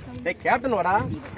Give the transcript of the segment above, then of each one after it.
டேய் கேப்டன் வாடா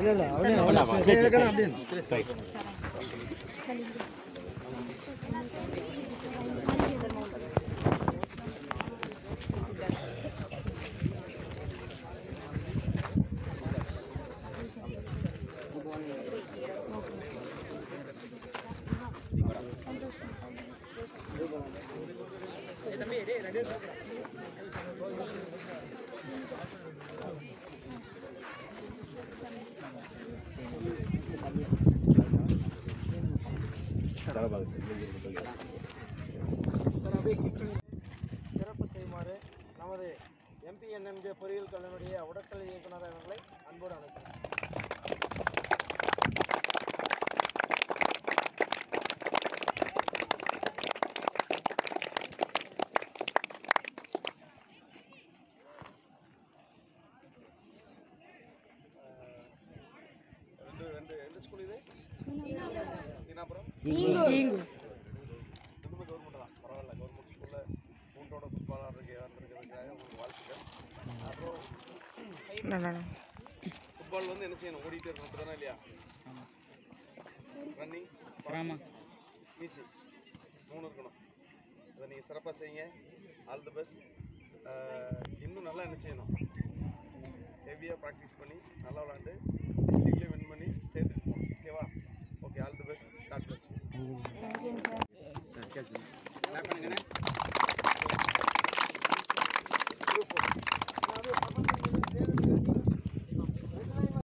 சிறப்பு செய்யுமாறு நமது எம்பிஎன்எம்ஜே பொறியியல் கல்லூரிய உடற்கல்வி இயக்குனர் அவர்களை அன்போடு அழைக்கிறேன் ரெண்டு ரெண்டு ரெண்டு ஸ்கூல் இது சீனாபுரம் ரெண்டுமே கவர்மெண்ட் தான் பரவாயில்ல கவர்மெண்ட் ஸ்கூலில் மூன்றோட ஃபுட்பால் ஆடுறதுக்கு வந்திருக்கிறதுக்காக உங்களுக்கு வாழ்த்துக்கள் அப்புறம் ஃபுட்பால் வந்து என்ன செய்யணும் ஓடிட்டே இருக்கணும் தானே இல்லையா ரன்னிங் ஆமாம் ஈஸி மூணு இருக்கணும் அதை நீங்கள் சிறப்பாக செய்யுங்க ஆல் தி பெஸ்ட் இன்னும் நல்லா என்ன செய்யணும் ஹெவியாக ப்ராக்டிஸ் பண்ணி நல்லா விளாண்டு டிஸ்ட்ரிக்ட்லேயே வின் பண்ணி ஸ்டேட்டுக்கு போகணும் ஓகேவா